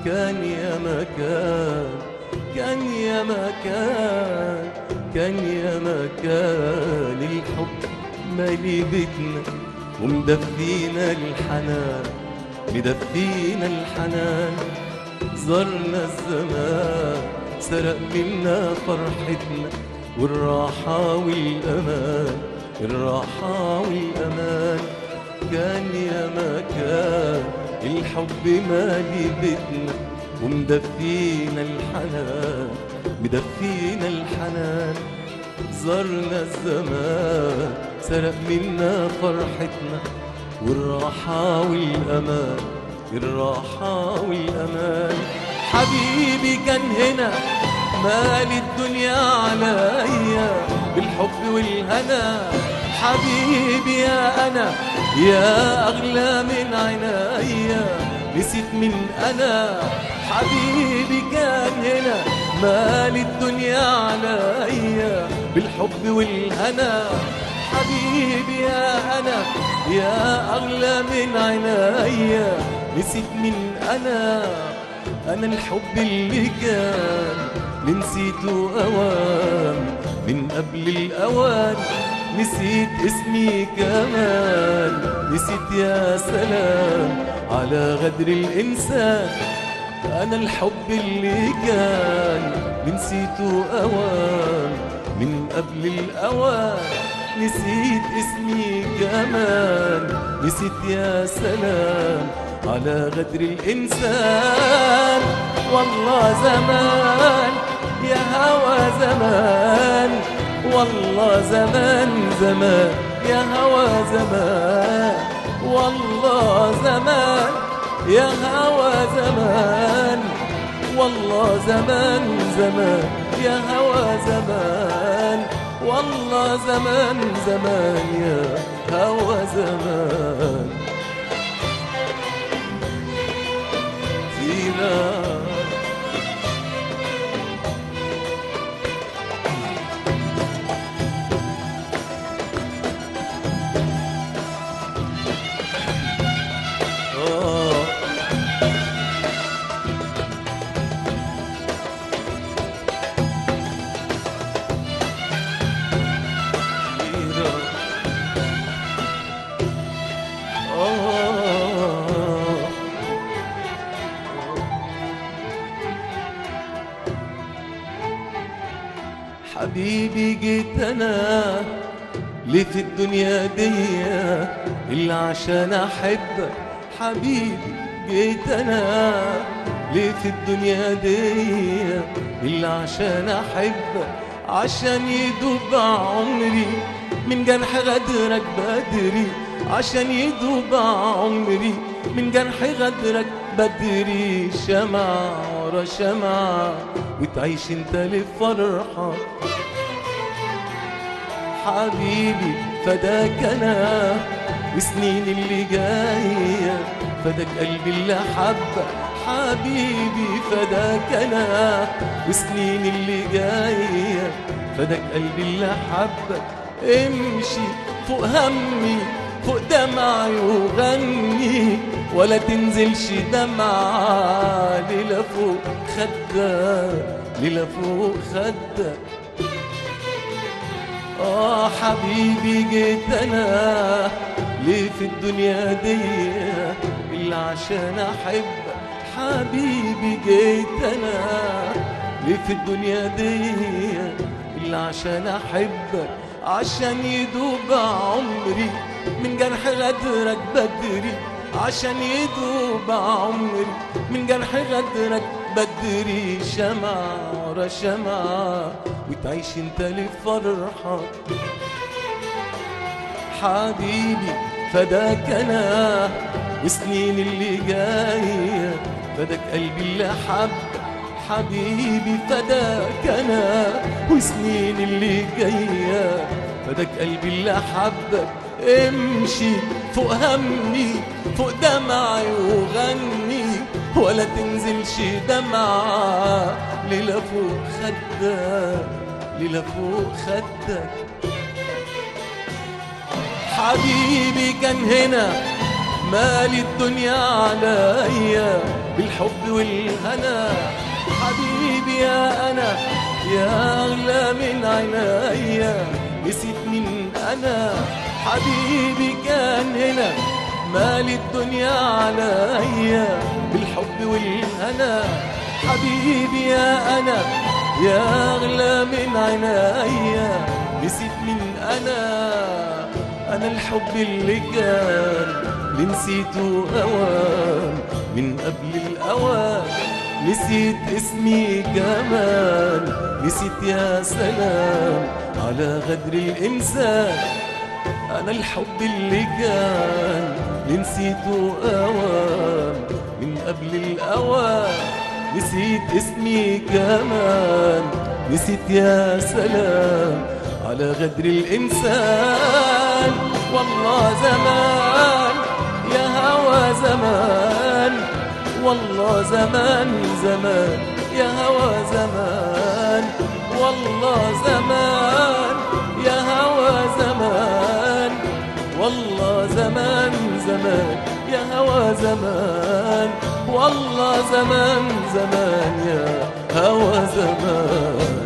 كان يا مكان كان يا مكان كان يا مكان الحب مالي بيتنا ومدفينا الحنان مدفينا الحنان زرنا الزمان سرق منا فرحتنا والراحة والأمان الراحة والأمان كان يا مكان الحب مالي بيتنا ومدفينا الحنان مدفينا الحنان زرنا الزمان سرق منا فرحتنا والراحة والأمان الراحة والأمان حبيبي كان هنا مال الدنيا عليا بالحب والهنا حبيبي يا أنا يا أغلى من عينيا نسيت من أنا حبيبي كان هنا مال الدنيا عليا بالحب والهنا حبيبي يا أنا يا أغلى من عينيا نسيت من أنا أنا الحب اللي كان نسيته أوان من قبل الأوان نسيت اسمي كمان نسيت يا سلام على غدر الإنسان أنا الحب اللي كان نسيته أوان من قبل الأوان نسيت اسمي كمان نسيت يا سلام على غدر الإنسان والله زمان يا هوى زمان والله زمان زمان يا هوى زمان والله زمان يا هوى زمان والله زمان زمان يا هوى زمان والله زمان زمان يا هوى زمان فينا آه فينا آه حبيبي جيت انا ليه في الدنيا دي اللي عشان احبك حبيبي جيت انا ليه في الدنيا دي اللي عشان احبك عشان يدوب عمري من جرح غدرك بدري عشان يدوب عمري من جرح غدرك بدري شمع ورا شمع وتعيش انت لفرحة حبيبي فداك انا وسنين اللي جاية فداك قلبي اللي حبك حبيبي فداك انا وسنين اللي جاية فداك قلبي اللي حبك امشي فوق همي فوق دمعي وغني ولا تنزلش دمعة ليلة فوق خدك ليلة فوق خدك آه حبيبي جيت أنا ليه في الدنيا دي إلا عشان أحبك حبيبي جيت أنا ليه في الدنيا دي إلا عشان أحبك عشان يدوب عمري من جرح غدرك بدري عشان يدوب عمري من جرح غدرك بدري شمع ورا شمع وتعيش انت لفرحة حبيبي فداك انا وسنين اللي جاية فداك قلبي اللي حبك حبيبي فداك انا وسنين اللي جاية فداك قلبي اللي حبك امشي فوق همي فوق دمعي وغني ولا تنزلش دمعة ليلة فوق خدك ليلة فوق خدك حبيبي كان هنا مالي الدنيا عليا بالحب والهنا حبيبي يا أنا يا أغلى من عنايا نسيت من أنا حبيبي كان هنا مال الدنيا عليا بالحب والهنا حبيبي يا أنا يا أغلى من عنايا نسيت من أنا أنا الحب اللي كان اللي نسيته أوان من قبل الأوان نسيت اسمي كمان نسيت يا سلام على غدر الإنسان أنا الحب اللي كان اللي نسيته أوان من قبل الأوان نسيت اسمي كمان نسيت يا سلام على غدر الإنسان والله زمان يا هوى زمان والله زمان زمان يا هوى زمان والله زمان يا هوى زمان والله زمان زمان يا هوى زمان والله زمان زمان يا هوى زمان